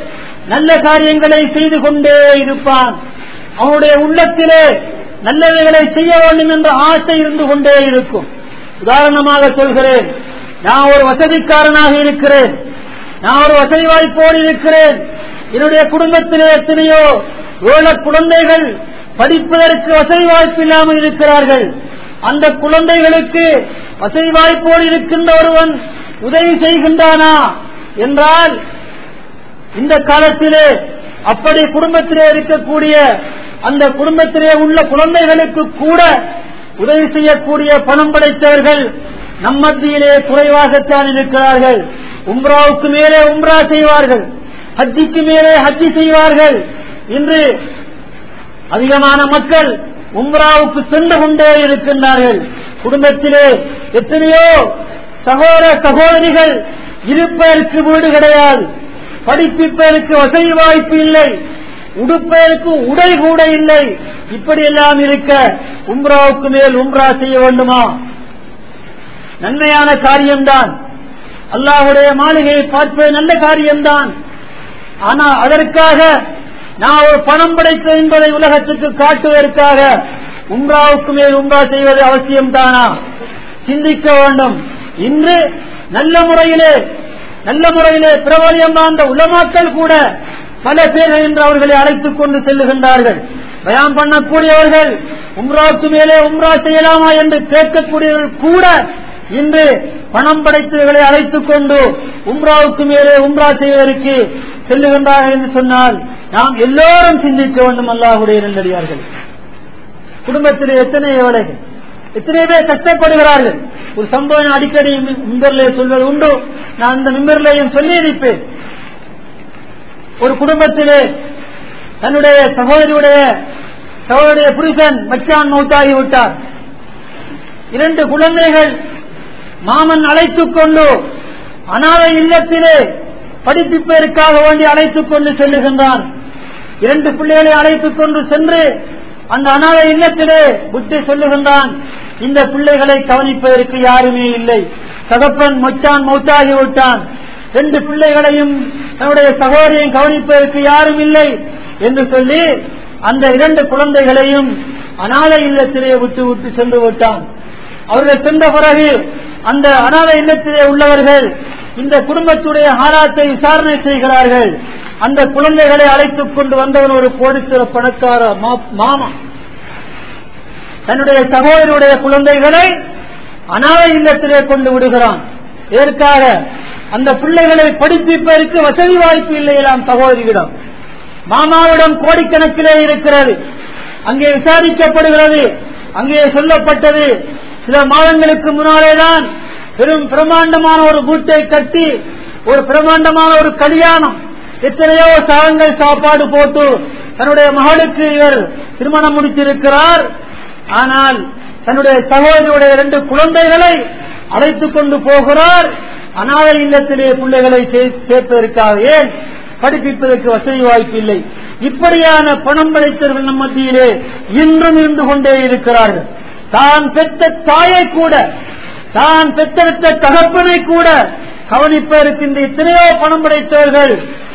நல்ல காரியங்களை செய்து கொண்டே இருப்பான் அவனுடைய உள்ளத்திலே நல்லவைகளை செய்ய வேண்டும் என்ற ஆசை இருந்து கொண்டே இருக்கும் உதாரணமாக சொல்கிறேன் நான் ஒரு வசதிக்காரனாக இருக்கிறேன் நான் ஒரு வசதி வாய்ப்போடு இருக்கிறேன் என்னுடைய குடும்பத்திலே எத்தனையோ ஏழ குழந்தைகள் படிப்பதற்கு வசதி வாய்ப்பு இல்லாமல் இருக்கிறார்கள் அந்த குழந்தைகளுக்கு வசதி வாய்ப்போடு இருக்கின்ற ஒருவன் உதவி செய்கின்றானா என்றால் இந்த காலத்திலே அப்படி குடும்பத்திலே இருக்கக்கூடிய அந்த குடும்பத்திலே உள்ள குழந்தைகளுக்கு கூட உதவி செய்யக்கூடிய பணம் படைத்தவர்கள் நம் மத்தியிலே குறைவாகத்தான் இருக்கிறார்கள் உம்ராவுக்கு மேலே உம்ரா செய்வார்கள் ஹஜ்ஜிக்கு மேலே ஹஜ்ஜி செய்வார்கள் இன்று அதிகமான மக்கள் உம்ராவுக்கு சென்று கொண்டே இருக்கின்றார்கள் குடும்பத்திலே எத்தனையோ சகோதர சகோதரிகள் இருப்பதற்கு வீடு கிடையாது படிப்பிப்பதற்கு வசதி வாய்ப்பு இல்லை உடுப்பதற்கு உடை கூட இல்லை இப்படி எல்லாம் இருக்க உம்ராவுக்கு மேல் உம்ரா செய்ய வேண்டுமா நன்மையான காரியம்தான் அல்லாஹுடைய மாளிகையை பார்ப்பது நல்ல காரியம்தான் ஆனா அதற்காக நான் ஒரு பணம் படைத்தது என்பதை உலகத்துக்கு காட்டுவதற்காக உம்ராவுக்கு மேல் உம்ரா செய்வது அவசியம்தானா சிந்திக்க வேண்டும் இன்று நல்ல முறையிலே நல்ல முறையிலே பிரபலியம் வாழ்ந்த உலமாக்கள் கூட பல பேர்கள் என்று அவர்களை அழைத்துக் கொண்டு செல்லுகின்றார்கள் பயம் பண்ணக்கூடியவர்கள் உம்ராவுக்கு மேலே உம்ரா செய்யலாமா என்று கேட்கக்கூடியவர்கள் கூட இன்று பணம் படைத்தவர்களை அழைத்துக் கொண்டு உம்ராவுக்கு மேலே உம்ரா செய்வதற்கு செல்லுகின்றார்கள் என்று சொன்னால் நாம் எல்லோரும் சிந்திக்க வேண்டும் அல்லாஹுடைய நல்லடியார்கள் குடும்பத்தில் எத்தனை ஏழைகள் எத்தனை பேர் கஷ்டப்படுகிறார்கள் ஒரு சம்பவம் அடிக்கடி மிம்பர்லே சொல்வது உண்டு நான் அந்த மிம்பர்லையும் சொல்லி இருப்பேன் ஒரு குடும்பத்திலே தன்னுடைய சகோதரியுடைய சகோதரிய புருஷன் மச்சான் மௌத்தாகி விட்டார் இரண்டு குழந்தைகள் மாமன் அழைத்துக் கொண்டு அனாதை இல்லத்திலே படிப்பிப்பதற்காக வேண்டி அழைத்துக் கொண்டு செல்லுகின்றான் இரண்டு பிள்ளைகளை அழைத்துக் கொண்டு சென்று அந்த அனாதை இல்லத்திலே விட்டு சொல்லுகின்றான் இந்த பிள்ளைகளை கவனிப்பதற்கு யாருமே இல்லை சகப்பன் மொச்சான் மௌத்தாகி விட்டான் ரெண்டு பிள்ளைகளையும் தன்னுடைய சகோதரியும் கவனிப்பதற்கு யாரும் இல்லை என்று சொல்லி அந்த இரண்டு குழந்தைகளையும் அனாதை இல்லத்திலே விட்டு விட்டு சென்று விட்டான் அவர்கள் சென்ற பிறகு அந்த அனாதை இல்லத்திலே உள்ளவர்கள் இந்த குடும்பத்துடைய ஆராத்தை விசாரணை செய்கிறார்கள் அந்த குழந்தைகளை அழைத்துக் கொண்டு வந்தவன் ஒரு கோடித்திர பணக்கார மாமா தன்னுடைய சகோதரருடைய குழந்தைகளை அனாதை இல்லத்திலே கொண்டு விடுகிறான் இதற்காக அந்த பிள்ளைகளை படிப்பிப்பதற்கு வசதி வாய்ப்பு இல்லையெல்லாம் சகோதரியிடம் மாமாவிடம் கோடிக்கணக்கிலே இருக்கிறது அங்கே விசாரிக்கப்படுகிறது அங்கே சொல்லப்பட்டது சில மாதங்களுக்கு முன்னாலேதான் பெரும் பிரமாண்டமான ஒரு வீட்டை கட்டி ஒரு பிரமாண்டமான ஒரு கல்யாணம் எத்தனையோ சாகங்கள் சாப்பாடு போட்டு தன்னுடைய மகளுக்கு இவர் திருமணம் முடித்திருக்கிறார் ஆனால் தன்னுடைய சகோதரியுடைய இரண்டு குழந்தைகளை அழைத்துக் கொண்டு போகிறார் அனாதை இல்லத்திலே பிள்ளைகளை சேர்ப்பதற்காக ஏன் படிப்பிப்பதற்கு வசதி வாய்ப்பு இல்லை இப்படியான பணம் படைத்தவர்கள் நம் மத்தியிலே இன்றும் இருந்து கொண்டே இருக்கிறார்கள் தான் பெற்ற தாயை கூட தான் பெற்றெடுத்த தகப்பனை கூட கவனிப்பதற்கு இந்த எத்தனையோ பணம் படைத்தவர்கள்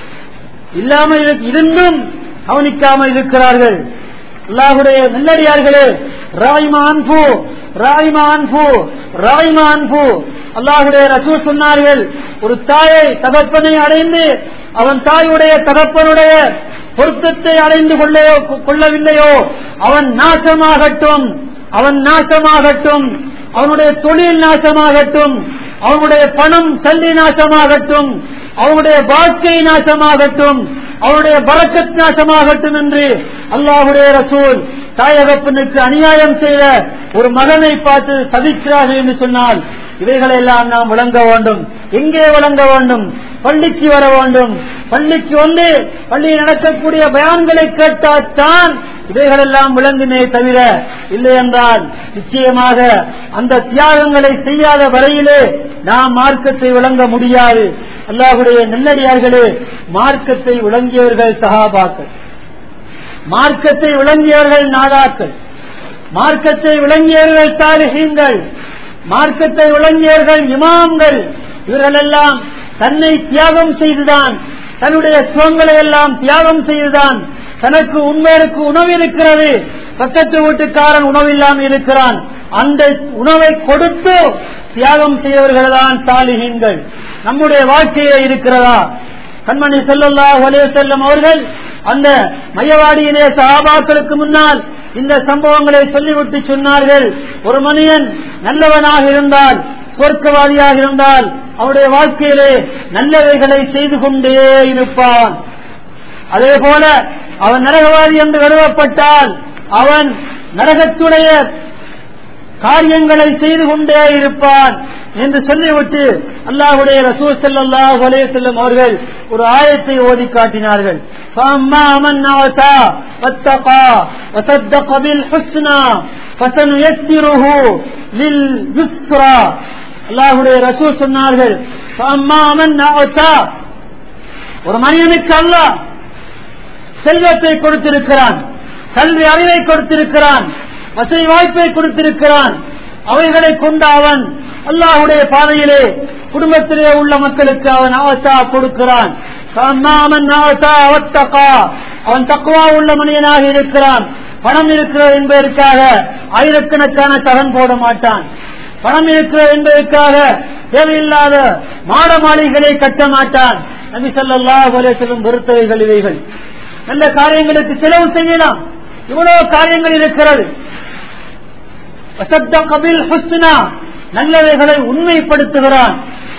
இல்லாமல் இருந்தும் கவனிக்காமல் இருக்கிறார்கள் அல்லாஹுடைய நல்லடியார்களே ராய்மான்பு ராய்மான்பு ராய்மான்பு அல்லாஹுடைய ரசூல் சொன்னார்கள் ஒரு தாயை தகப்பனை அடைந்து அவன் தாயுடைய தகப்பனுடைய பொருத்தத்தை அடைந்து கொள்ளையோ கொள்ளவில்லையோ அவன் நாசமாகட்டும் அவன் நாசமாகட்டும் அவனுடைய தொழில் நாசமாகட்டும் அவனுடைய பணம் சல்லி நாசமாகட்டும் அவனுடைய வாழ்க்கை நாசமாகட்டும் அவனுடைய பறக்கத் நாசமாகட்டும் என்று அல்லாஹுடைய ரசூல் தாயகப்பனுக்கு அநியாயம் செய்த ஒரு மகனை பார்த்து சதிக்கிறார்கள் என்று சொன்னால் இவைகளை எல்லாம் நாம் விளங்க வேண்டும் எங்கே விளங்க வேண்டும் பள்ளிக்கு வர வேண்டும் பள்ளிக்கு வந்து பள்ளியில் நடக்கக்கூடிய பயான்களை கேட்டால்தான் இவைகளெல்லாம் விளங்குமே தவிர இல்லை என்றால் நிச்சயமாக அந்த தியாகங்களை செய்யாத வரையிலே நாம் மார்க்கத்தை விளங்க முடியாது அல்லாஹுடைய நெல்லடியார்களே மார்க்கத்தை விளங்கியவர்கள் சகாபாக்கள் மார்க்கத்தை விளங்கியவர்கள் நாதாக்கள் மார்க்கத்தை விளங்கியவர்கள் தாரிகங்கள் மார்க்கத்தை விளங்கியவர்கள் இமாம்கள் இவர்களெல்லாம் தன்னை தியாகம் செய்துதான் தன்னுடைய சுகங்களை எல்லாம் தியாகம் செய்துதான் தனக்கு உண்மைக்கு உணவு இருக்கிறது பக்கத்து வீட்டுக்காரன் உணவு இல்லாமல் இருக்கிறான் அந்த உணவை கொடுத்து தியாகம் செய்தவர்கள் தான் சாலிகீன்கள் நம்முடைய வாழ்க்கையில இருக்கிறதா கண்மணி செல்லல்லா ஒலே செல்லும் அவர்கள் அந்த மையவாடியிலே சகாபாக்களுக்கு முன்னால் இந்த சம்பவங்களை சொல்லிவிட்டு சொன்னார்கள் ஒரு மனிதன் நல்லவனாக இருந்தால் சொர்க்கவாதியாக இருந்தால் அவருடைய வாழ்க்கையிலே நல்லவைகளை செய்து கொண்டே இருப்பான் அதே போல அவன் நரகவாதி என்று கருவப்பட்டால் அவன் நரகத்துடைய காரியங்களை செய்து கொண்டே இருப்பான் என்று சொல்லிவிட்டு அல்லாஹுடைய ரசூல் ஸல்லல்லாஹு அலைஹி வஸல்லம் அவர்கள் ஒரு ஆயத்தை ஓதி காட்டினார்கள் فَأَمَّا مَنْ أَعْطَى وَاتَّقَى وَصَدَّقَ بِالْحُسْنَى فَسَنُيَسِّرُهُ لِلْيُسْرَى அல்லாஹுடைய ரசூல் சொன்னார்கள் فَأَمَّا مَنْ أَعْطَى ஒரு மனிதனுக்கு அல்லாஹ் செல்வத்தை கொடுத்திருக்கிறான் கல்வி அறிவை கொடுத்திருக்கிறான் வசதி வாய்ப்பை கொடுத்திருக்கிறான் அவைகளை கொண்டு அவன் அல்லாஹுடைய பாதையிலே குடும்பத்திலே உள்ள மக்களுக்கு அவன் ஆவத்தா கொடுக்கிறான் அவன் அவன் தக்குவா உள்ள மனிதனாக இருக்கிறான் பணம் இருக்கிறது என்பதற்காக ஆயிரக்கணக்கான கடன் போட மாட்டான் பணம் இருக்கிறது என்பதற்காக தேவையில்லாத மாட மாளிகளை கட்ட மாட்டான் நபி சொல்லா செல்லும் பொறுத்தவைகள் இவைகள் நல்ல காரியங்களுக்கு செலவு செய்யலாம் இவ்வளவு காரியங்கள் இருக்கிறது கபில் ஹுஸ்னா நல்லவைகளை உண்மைப்படுத்துகிறான்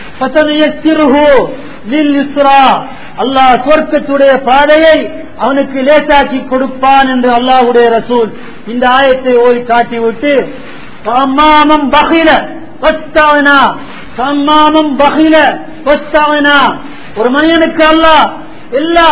அல்லாஹ் சொர்க்கத்துடைய பாதையை அவனுக்கு லேசாக்கி கொடுப்பான் என்று அல்லாஹுடைய ரசூல் இந்த ஆயத்தை ஓய் காட்டிவிட்டு அம்மாமம் பகில வஸ்தாவனா சம்மாமம் பகில வஸ்தாவனா ஒரு மனிதனுக்கு அல்லாஹ் எல்லா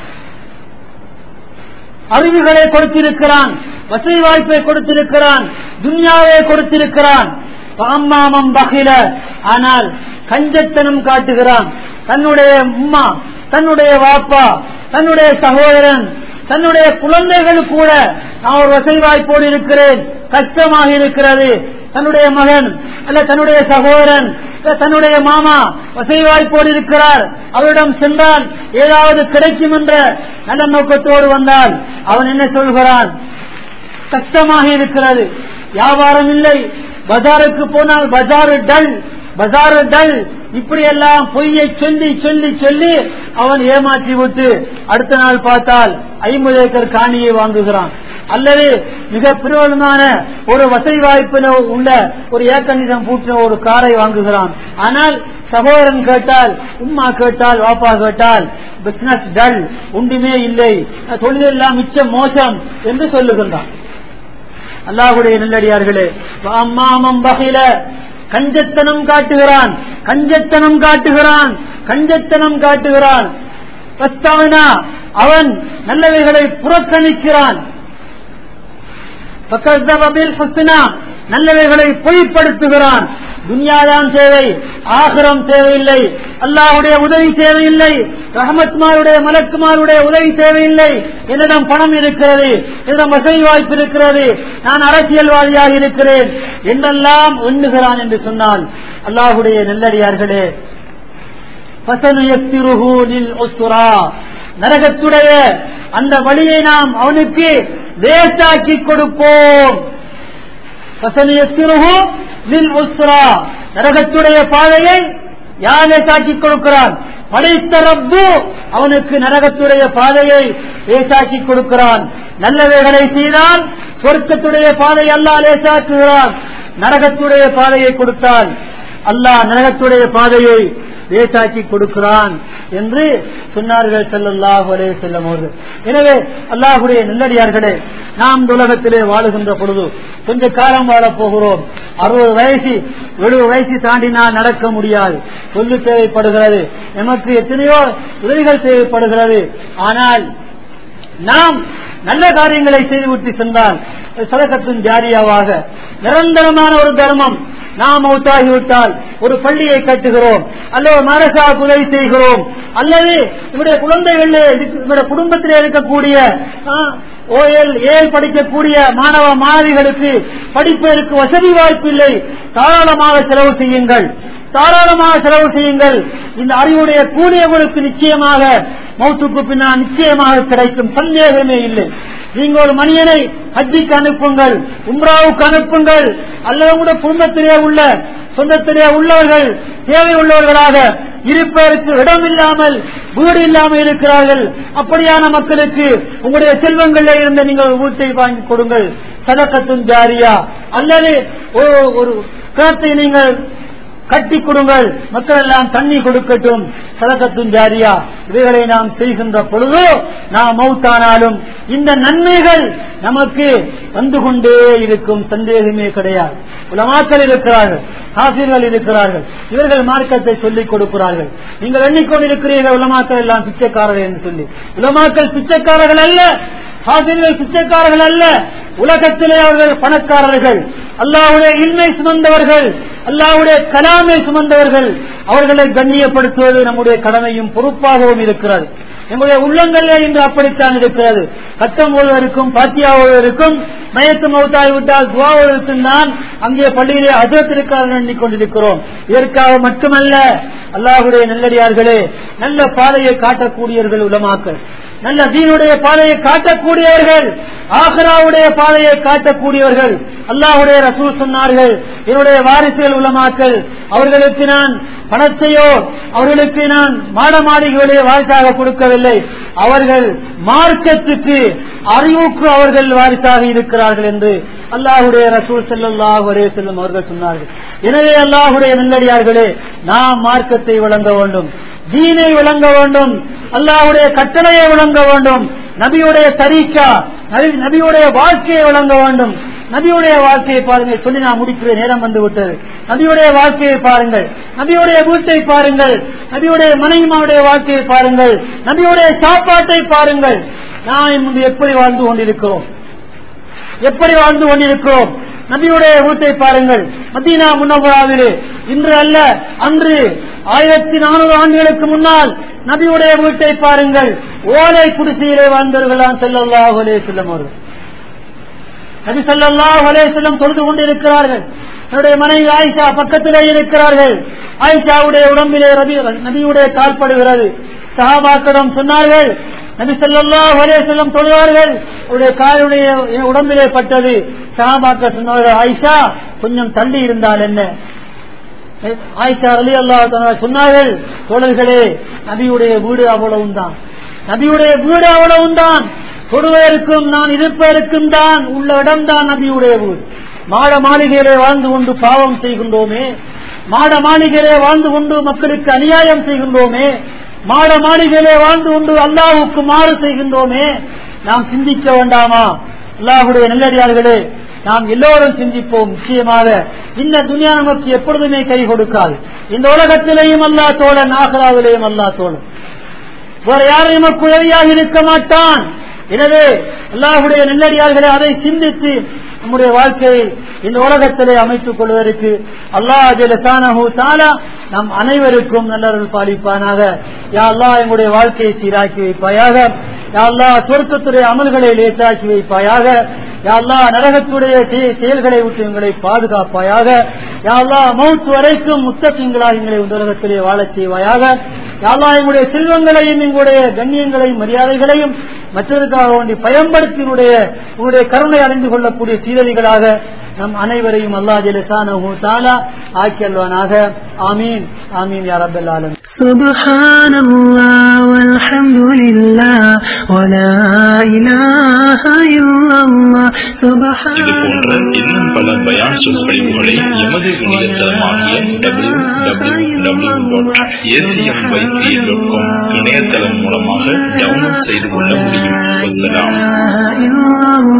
அறிவுகளை கொடுத்திருக்கிறான் வசதி வாய்ப்பை கொடுத்திருக்கிறான் துன்யாவை கொடுத்திருக்கிறான் பாம்மாமம் பகில ஆனால் கஞ்சத்தனம் காட்டுகிறான் தன்னுடைய உம்மா தன்னுடைய வாப்பா தன்னுடைய சகோதரன் தன்னுடைய குழந்தைகள் கூட நான் ஒரு வசதி வாய்ப்போடு இருக்கிறேன் கஷ்டமாக இருக்கிறது தன்னுடைய மகன் அல்ல தன்னுடைய சகோதரன் தன்னுடைய மாமா வசதி வாய்ப்போடு இருக்கிறார் அவரிடம் சென்றால் ஏதாவது கிடைக்கும் என்ற நல்ல நோக்கத்தோடு வந்தால் அவன் என்ன சொல்கிறான் கஷ்டமாக இருக்கிறது வியாபாரம் இல்லை பஜாருக்கு போனால் பஜாரு டல் பஜாரு டல் இப்படி எல்லாம் பொய்யை சொல்லி சொல்லி சொல்லி அவன் ஏமாற்றி விட்டு அடுத்த நாள் பார்த்தால் ஐம்பது ஏக்கர் காணியை வாங்குகிறான் அல்லது மிக பிரபலமான ஒரு வசதி வாய்ப்பில் உள்ள ஒரு ஏக்கணிதம் பூட்டின ஒரு காரை வாங்குகிறான் ஆனால் சகோதரன் கேட்டால் உம்மா கேட்டால் வாப்பா கேட்டால் பிசினஸ் டல் ஒன்றுமே இல்லை தொழிலெல்லாம் மிச்சம் மோசம் என்று சொல்லுகின்றான் அல்லாஹுடைய நல்லடியார்களே அம்மாமம் வகையில கஞ்சத்தனம் காட்டுகிறான் கஞ்சத்தனம் காட்டுகிறான் கஞ்சத்தனம் காட்டுகிறான் அவன் நல்லவைகளை புறக்கணிக்கிறான் நல்லவைகளை பொய்ப்படுத்துகிறான் துன்யாதான் தேவை ஆகரம் தேவையில்லை அல்லாவுடைய உதவி தேவையில்லை ரஹமத்மாருடைய மலக்குமாருடைய உதவி தேவையில்லை என்னிடம் பணம் இருக்கிறது என்னிடம் வசதி வாய்ப்பு இருக்கிறது நான் அரசியல்வாதியாக இருக்கிறேன் என்னெல்லாம் எண்ணுகிறான் என்று சொன்னால் அல்லாஹுடைய நெல்லடியார்களே நரகத்துடைய அந்த வழியை நாம் அவனுக்கு லேசாக்கி கொடுப்போம் நரகத்துடைய பாதையை யார் லேசாக்கி கொடுக்கிறான் படைத்த ரப்பு அவனுக்கு நரகத்துடைய பாதையை லேசாக்கி கொடுக்கிறான் நல்லவைகளை செய்தால் சொர்க்கத்துடைய பாதை அல்லா லேசாக்குகிறான் நரகத்துடைய பாதையை கொடுத்தால் அல்லாஹ் நரகத்துடைய பாதையை லேசாக்கி கொடுக்கிறான் என்று சொன்னார்கள் செல்லல்லாஹு அலே செல்லும் அவர்கள் எனவே அல்லாஹுடைய நல்லடியார்களே நாம் உலகத்திலே வாழுகின்ற பொழுது கொஞ்ச காலம் வாழப் போகிறோம் அறுபது வயசு எழுபது வயசு தாண்டினால் நடக்க முடியாது சொல்லு தேவைப்படுகிறது நமக்கு எத்தனையோ உதவிகள் தேவைப்படுகிறது ஆனால் நாம் நல்ல காரியங்களை செய்துவிட்டு சென்றால் சதகத்தின் ஜாரியாவாக நிரந்தரமான ஒரு தர்மம் நாம் மௌத்தாகிவிட்டால் ஒரு பள்ளியை கட்டுகிறோம் அல்லது மரசா உதவி செய்கிறோம் அல்லது இவருடைய குழந்தைகளே இவருடைய குடும்பத்திலே இருக்கக்கூடிய ஓஎல் ஏல் படிக்கக்கூடிய மாணவ மாணவிகளுக்கு படிப்பதற்கு வசதி வாய்ப்பு இல்லை தாராளமாக செலவு செய்யுங்கள் தாராளமாக செலவு செய்யுங்கள் இந்த அறிவுடைய கூலி உங்களுக்கு நிச்சயமாக மௌத்துக்கு பின்னால் நிச்சயமாக கிடைக்கும் சந்தேகமே இல்லை நீங்க ஒரு மனிதனை ஹஜ்ஜிக்கு அனுப்புங்கள் உம்ராவுக்கு அனுப்புங்கள் அல்லது உங்களுடைய குடும்பத்திலே உள்ள சொந்தத்திலே உள்ளவர்கள் தேவை உள்ளவர்களாக இருப்பதற்கு இடம் இல்லாமல் வீடு இல்லாமல் இருக்கிறார்கள் அப்படியான மக்களுக்கு உங்களுடைய செல்வங்களில் இருந்து நீங்கள் ஒரு வீட்டை வாங்கி கொடுங்கள் சதக்கத்தும் ஜாரியா அல்லது ஒரு- ஒரு கிணத்தை நீங்கள் கட்டி கொடுங்கள் மக்கள் எல்லாம் தண்ணி கொடுக்கட்டும் சதக்கத்தும் ஜாரியா இவைகளை நாம் செய்கின்ற பொழுது நாம் மௌத்தானாலும் இந்த நன்மைகள் நமக்கு வந்து கொண்டே இருக்கும் சந்தேகமே கிடையாது உலமாக்கள் இருக்கிறார்கள் ஆசிரியர்கள் இருக்கிறார்கள் இவர்கள் மார்க்கத்தை சொல்லிக் கொடுக்கிறார்கள் நீங்கள் எண்ணிக்கொண்டிருக்கிறீர்கள் உலமாக்கள் எல்லாம் பிச்சைக்காரர்கள் என்று சொல்லி உலமாக்கள் பிச்சைக்காரர்கள் அல்ல ஆசிரியர்கள் பிச்சைக்காரர்கள் அல்ல உலகத்திலே அவர்கள் பணக்காரர்கள் அல்லாவுடைய இன்மை சுமந்தவர்கள் அல்லாவுடைய கலாமை சுமந்தவர்கள் அவர்களை கண்ணியப்படுத்துவது நம்முடைய கடமையும் பொறுப்பாகவும் இருக்கிறது எங்களுடைய உள்ளங்களிலே இன்று அப்படித்தான் இருக்கிறது கட்டம் ஓதுவதற்கும் பாத்தியாவதற்கும் மயத்து மௌத்தாய் விட்டால் துவாவதற்கும் தான் அங்கே பள்ளியிலே அதிர்த்திருக்கார்கள் எண்ணிக்கொண்டிருக்கிறோம் இதற்காக மட்டுமல்ல அல்லாஹுடைய நல்லடியார்களே நல்ல பாதையை காட்டக்கூடியவர்கள் உலமாக்கள் நல்ல தீனுடைய பாதையை காட்டக்கூடியவர்கள் ஆஹ்ராவுடைய பாதையை காட்டக்கூடியவர்கள் அல்லாஹுடைய ரசூல் சொன்னார்கள் என்னுடைய வாரிசுகள் உலமாக்கள் அவர்களுக்கு நான் பணத்தையோ அவர்களுக்கு நான் மாட மாளிகையுடைய வாரிசாக கொடுக்கவில்லை அவர்கள் மார்க்கத்துக்கு அறிவுக்கு அவர்கள் வாரிசாக இருக்கிறார்கள் என்று அல்லாஹுடைய ரசூல் செல்லாஹு அரே செல்லும் அவர்கள் சொன்னார்கள் எனவே அல்லாஹுடைய நல்லடியார்களே நாம் மார்க்கத்தை வழங்க வேண்டும் தீனை விளங்க வேண்டும் அல்லாஹுடைய கட்டளையை விளங்க வேண்டும் நபியுடைய தரீக்கா நபி- நபியுடைய வாழ்க்கையை விளங்க வேண்டும் நபியுடைய வாழ்க்கையை பாருங்கள் சொல்லி நான் முடிக்கிற நேரம் வந்து விட்டது நபியுடைய வாழ்க்கையை பாருங்கள் நபியுடைய வீட்டை பாருங்கள் நபியுடைய மனைவிமாவுடைய வாழ்க்கையை பாருங்கள் நபியுடைய சாப்பாட்டை பாருங்கள் நான் இன்று எப்படி வாழ்ந்து கொண்டிருக்கிறோம் எப்படி வாழ்ந்து கொண்டிருக்கிறோம் நபியுடைய வீட்டை பாருங்கள் மதீனா முன்னபுராவிலே இன்று அல்ல அன்று ஆயிரத்தி நானூறு ஆண்டுகளுக்கு முன்னால் நபியுடைய வீட்டை பாருங்கள் ஓலை குடிசையிலே வாழ்ந்தவர்களான் செல்லல்லாஹு அலைஹி வஸல்லம் அவர்கள் நபி ஸல்லல்லாஹு அலைஹி வஸல்லம் தொழுது கொண்டிருக்கிறார்கள் என்னுடைய மனைவி ஆயிஷா பக்கத்திலே இருக்கிறார்கள் ஆயிஷாவுடைய உடம்பிலே ரபி நபியுடைய கால்படுகிறது சஹாபாக்களிடம் சொன்னார்கள் நபி ஸல்லல்லாஹு அலைஹி வஸல்லம் தொழுவார்கள் அவருடைய காலுடைய என் உடம்பிலே பட்டது சஹாபாக்கள் சொன்னார்கள் ஆயிஷா கொஞ்சம் தள்ளி இருந்தால் என்ன ஆயிஷா அலி அல்லா சொன்னார்கள் தோழர்களே நபியுடைய வீடு அவ்வளவும் தான் நபியுடைய வீடு அவ்வளவும் தான் தொடுவதற்கும் நான் இருப்பதற்கும் தான் உள்ள இடம்தான் நபியுடைய வீடு மாட மாளிகையிலே வாழ்ந்து கொண்டு பாவம் செய்கின்றோமே மாட மாளிகையிலே வாழ்ந்து கொண்டு மக்களுக்கு அநியாயம் செய்கின்றோமே மாட மாளிகையிலே வாழ்ந்து கொண்டு அல்லாஹுக்கு மாறு செய்கின்றோமே நாம் சிந்திக்க வேண்டாமா அல்லாஹுடைய நல்லடியார்களே நாம் எல்லோரும் சிந்திப்போம் நிச்சயமாக இந்த துனியா நமக்கு எப்பொழுதுமே கை கொடுக்காது இந்த உலகத்திலேயும் அல்லா தோழன் ஆகராவிலேயும் அல்லா தோழன் வேற யாரும் நமக்கு உதவியாக இருக்க மாட்டான் எனவே அல்லாஹுடைய நல்லடியார்களே அதை சிந்தித்து நம்முடைய வாழ்க்கையை இந்த உலகத்திலே அமைத்துக் கொள்வதற்கு அல்லாஹ் ஜலசானஹு தாலா நம் அனைவருக்கும் நல்லவர்கள் பாலிப்பானாக யா அல்லாஹ் எங்களுடைய வாழ்க்கையை சீராக்கி வைப்பாயாக யா அல்லாஹ் சொர்க்கத்துடைய அமல்களை லேசாக்கி வைப்பாயாக யா அல்லாஹ் நரகத்துடைய செய- செயல்களை விட்டு எங்களை பாதுகாப்பாயாக யா அல்லாஹ் மௌத் வரைக்கும் முத்தத்திங்களாக எங்களை இந்த உலகத்திலே வாழச் செய்வாயாக யா அல்லாஹ் எங்களுடைய செல்வங்களையும் எங்களுடைய கண்ணியங்களையும் மரியாதைகளையும் மற்றவருக்காக வேண்டி பயன்படுத்தினுடைய உங்களுடைய கருணை அடைந்து கொள்ளக்கூடிய சீரழிகளாக நம் அனைவரையும் அல்லா ஜெலசானஹு தாலா ஆக்கி அல்வானாக ஆமீன் ஆமீன் யா ரப்பல் ஆலமீன் سبحان الله والحمد لله ولا إله إلا الله இது سبحان போன்ற இன்னும் பல பயான் சொற்பொழிவுகளை எமது இணையதளமாகிய W W W dot ACM YC dot com இணையதளம் மூலமாக டவுன்லோட் செய்து கொள்ள முடியும் வசலாம்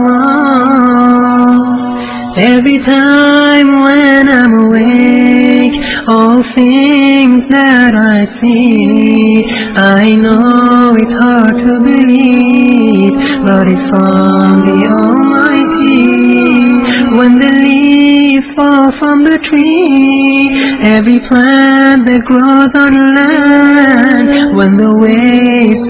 Every time when I'm awake, all things that I see, I know it's hard to believe, but it's from the Almighty. When the leaves fall from the tree, every plant that grows on land, when the waves